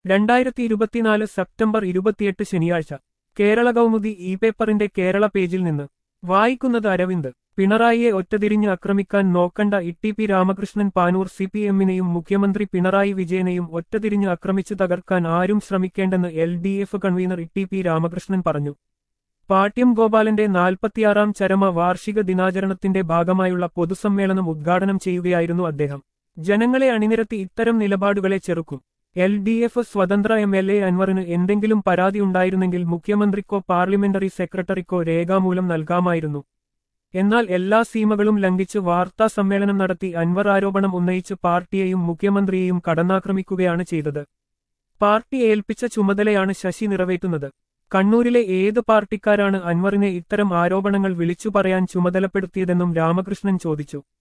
രണ്ടായിരത്തി ഇരുപത്തിനാല് സെപ്റ്റംബർ ഇരുപത്തിയെട്ട് ശനിയാഴ്ച കേരള കൗമുദി ഇ പേപ്പറിന്റെ കേരള പേജിൽ നിന്ന് വായിക്കുന്നത് അരവിന്ദ് പിണറായിയെ ഒറ്റതിരിഞ്ഞ് ആക്രമിക്കാൻ നോക്കണ്ട E P Ramakrishnan Panoor C P എമ്മിനെയും മുഖ്യമന്ത്രി പിണറായി വിജയനെയും ഒറ്റതിരിഞ്ഞ് ആക്രമിച്ചു തകർക്കാൻ ആരും ശ്രമിക്കേണ്ടെന്ന് L D F convener E P Ramakrishnan പറഞ്ഞു പാട്യം ഗോപാലന്റെ നാൽപ്പത്തിയാറാം ചരമ വാർഷിക ദിനാചരണത്തിന്റെ ഭാഗമായുള്ള പൊതുസമ്മേളനം ഉദ്ഘാടനം ചെയ്യുകയായിരുന്നു അദ്ദേഹം ജനങ്ങളെ അണിനിരത്തി ഇത്തരം നിലപാടുകളെ ചെറുക്കും എൽ ഡി എഫ് സ്വതന്ത്ര എം എൽ എ അൻവറിന് എന്തെങ്കിലും പരാതി ഉണ്ടായിരുന്നെങ്കിൽ മുഖ്യമന്ത്രിക്കോ പാർലമെന്ററി സെക്രട്ടറിക്കോ രേഖാമൂലം നൽകാമായിരുന്നു എന്നാൽ എല്ലാ സീമകളും ലംഘിച്ച് വാർത്താ സമ്മേളനം നടത്തി അൻവർ ആരോപണം ഉന്നയിച്ച് പാർട്ടിയെയും മുഖ്യമന്ത്രിയെയും കടന്നാക്രമിക്കുകയാണ് ചെയ്തത് പാർട്ടി ഏൽപ്പിച്ച ചുമതലയാണ് ശശി നിറവേറ്റുന്നത് കണ്ണൂരിലെ ഏത് പാർട്ടിക്കാരാണ് അൻവറിനെ ഇത്തരം ആരോപണങ്ങൾ വിളിച്ചു പറയാൻ ചുമതലപ്പെടുത്തിയതെന്നും രാമകൃഷ്ണൻ ചോദിച്ചു